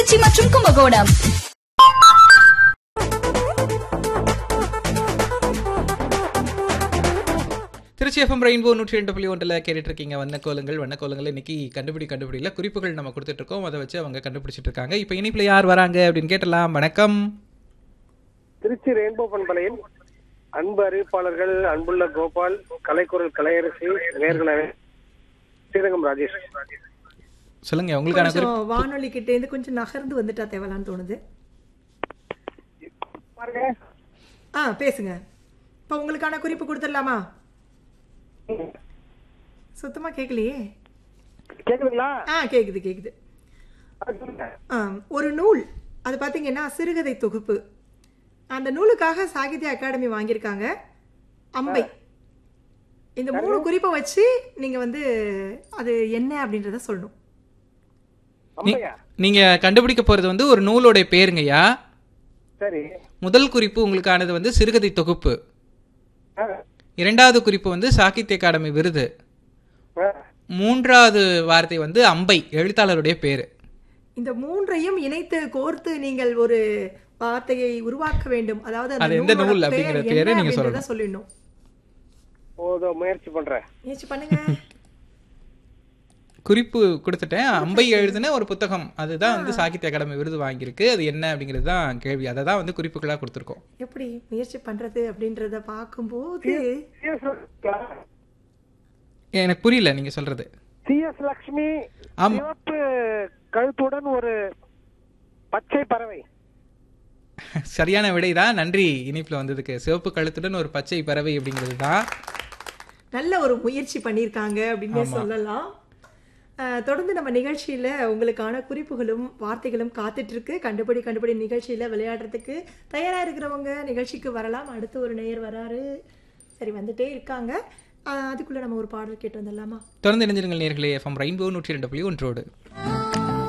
திருச்சி மற்றும் Kumbakonam Trichy FM rainbow நூற்றி ரெண்டு புள்ளி ஒன்றில் கேட்டுட்டு இருக்கீங்க வண்ண கோலங்கள் வண்ண கோலங்கள் இன்னைக்கு கண்டுபிடி கண்டுபிடியில குறிப்புகள் நம்ம கொடுத்துட்டு இருக்கோம் அதை வச்சு அவங்க கண்டுபிடிச்சிட்டு இருக்காங்க இப்போ இனிப்புல யார் வராங்க அப்படின்னு கேட்டலாம் வணக்கம் திருச்சி ரெயின்போ பண்பலையில் அன்பு அறிவிப்பாளர்கள் அன்புள்ள கோபால் கலைக்குரல் கலையரசி நேர்களவே ஸ்ரீரங்கம் ராஜேஷ் சொல்லுங்க உங்களுக்கான குறிப்பு கொஞ்சம் வானொலி கிட்ட இருந்து கொஞ்சம் நகர்ந்து வந்துட்டா தேவலான்னு தோணுது பாருங்க ஆ பேசுங்க இப்போ உங்களுக்கான குறிப்பு கொடுத்துடலாமா சுத்தமா கேட்கலையே கேக்குதுங்களா ஆ கேக்குது கேக்குது ஆ, சொல்லுங்க. ஆ, ஒரு நூல் அது பார்த்தீங்கன்னா சிறுகதை தொகுப்பு அந்த நூலுக்காக சாகித்ய அகாடமி வாங்கியிருக்காங்க அம்பை இந்த மூணு குறிப்பை வச்சு நீங்க வந்து அது என்ன அப்படின்றத சொல்லணும் நீ- அம்மையா நீங்க கண்டுபிடிக்க போறது வந்து ஒரு நூலோட பேருங்கய்யா சரி முதல் குறிப்பு உங்களுக்கானது வந்து சிறுகதை தொகுப்பு ஆ, இரண்டாவது குறிப்பு வந்து சாகித்ய அகாடமி விருது ஆ. மூன்றாவது வார்த்தை வந்து அம்பை எழுத்தாளருடைய பேரு இந்த மூன்றையும் இணைத்து கோர்த்து நீங்கள் ஒரு வார்த்தையை உருவாக்க வேண்டும் அதாவது அந்த அது எந்த நூலோட நூல் பெயர் அப்படிங்கிற என்ன பேரை நீங்க அப்படின்றத சொல்லணும். சொல்லிடணும் போதும் முயற்சி பண்றேன் முயற்சி பண்ணுங்க குறிப்பு கொடுத்துட்டேன் அம்பை எழுதின ஒரு புத்தகம் அதுதான் வந்து சாகித்ய அகாடமி விருது வாங்கியிருக்கு அது என்ன அப்படிங்கிறது தான் கேள்வி அதை தான் வந்து குறிப்புகளாக கொடுத்துருக்கோம் எப்படி முயற்சி பண்றது அப்படின்றத பார்க்கும்போது சிஎஸ் எனக்கு புரியல நீங்க சொல்றது சிஎஸ் லக்ஷ்மி ஆமா. சிவப்பு கழுத்துடன் ஒரு பச்சை பறவை சரியான விடை தான் நன்றி இனிப்புல வந்ததுக்கு சிவப்பு கழுத்துடன் ஒரு பச்சை பறவை அப்படிங்கிறது தான் நல்ல ஒரு முயற்சி பண்ணியிருக்காங்க அப்படின்னே சொல்லலாம் அஹ், தொடர்ந்து நம்ம நிகழ்ச்சியில உங்களுக்கான குறிப்புகளும் வார்த்தைகளும் காத்துட்டு இருக்கு கண்டுபிடி கண்டுபிடி நிகழ்ச்சியில விளையாடுறதுக்கு தயாரா இருக்கிறவங்க நிகழ்ச்சிக்கு வரலாம் அடுத்து ஒரு நேயர் வராரு சரி வந்துட்டே இருக்காங்க அஹ், அதுக்குள்ள நம்ம ஒரு பாடல் கேட்டு வந்துடலாமா தொடர்ந்து இணைஞ்சிருங்கள் நேர்களே எஃப்எம் ரெயின்போ நூற்றி ரெண்டு புள்ளி ஒன்றோடு